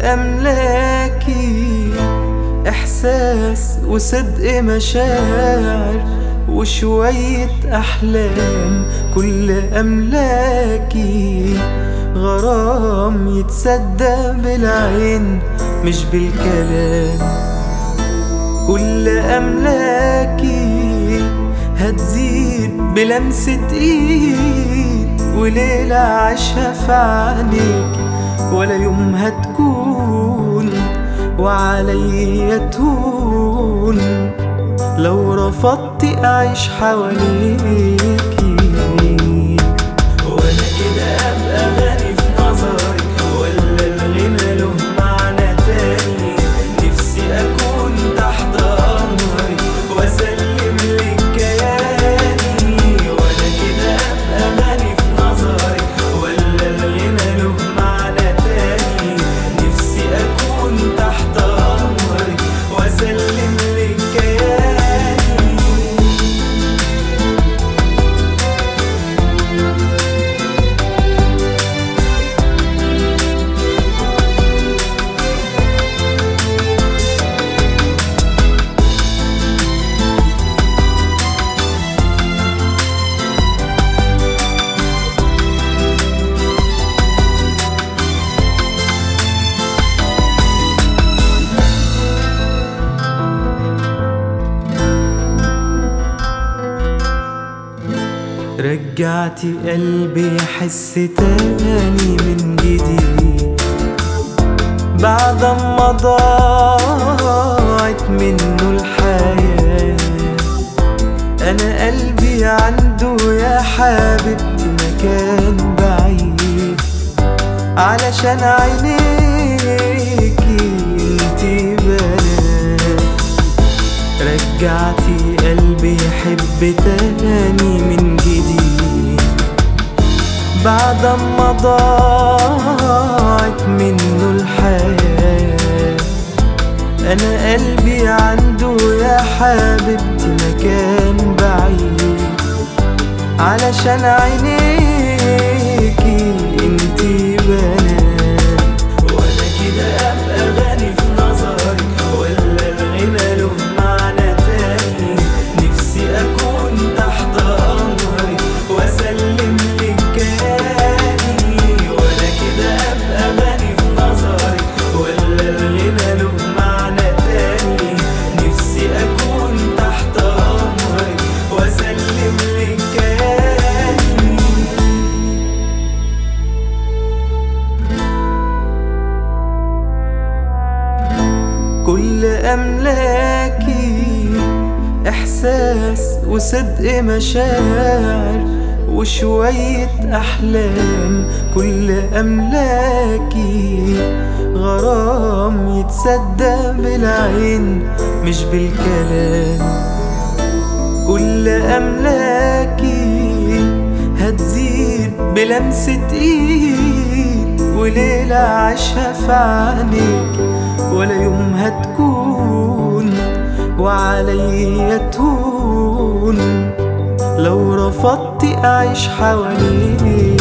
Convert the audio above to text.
أملاكي إحساس وصدق مشاعر وشوية أحلام كل أملاكي غرام يتصدق بالعين مش بالكلام كل أملاكي هتزيد بلمسة إيد وليلة عاشها في عينيك ولا يوم هتكون وعليا تهون لو رفضت أعيش حواليكي وأنا كده أبقى غني في نظرك ولا الغنى له معنى تاني نفسي أكون تحت أمرك وأسلم لك كياني وأنا كده أبقى غني في نظرك ولا الغنى له معنى تاني نفسي أكون تحت أمرك وأسلم لك كياني رجعتي قلبي يحس تاني من جديد بعد ما ضاعت منه الحياة أنا قلبي عنده يا حبيبتي مكان بعيد علشان عينيكي انتي بنات رجعتي قلبي يحب تاني من جديد بعد ما ضاعت منه الحياة أنا قلبي عنده يا حبيبتي مكان بعيد علشان عينيكي انتي بنات وانا كده ابقى غني في نظرك ولا الغنى له معنى تاني نفسي اكون تحت امرك واسلم لك كياني وانا كده ابقى غني في نظرك ولا الغنى له معنى تاني نفسي اكون تحت امرك واسلم لك كياني كل أملاكي إحساس وصدق مشاعر وشوية أحلام كل أملاكي غرام يتصدق بالعين مش بالكلام كل أملاكي هتزيد بلمسة إيد وليلة عاشها في عينيك ولا يوم هتكون وعليا تهون لو رفضت أعيش حواليك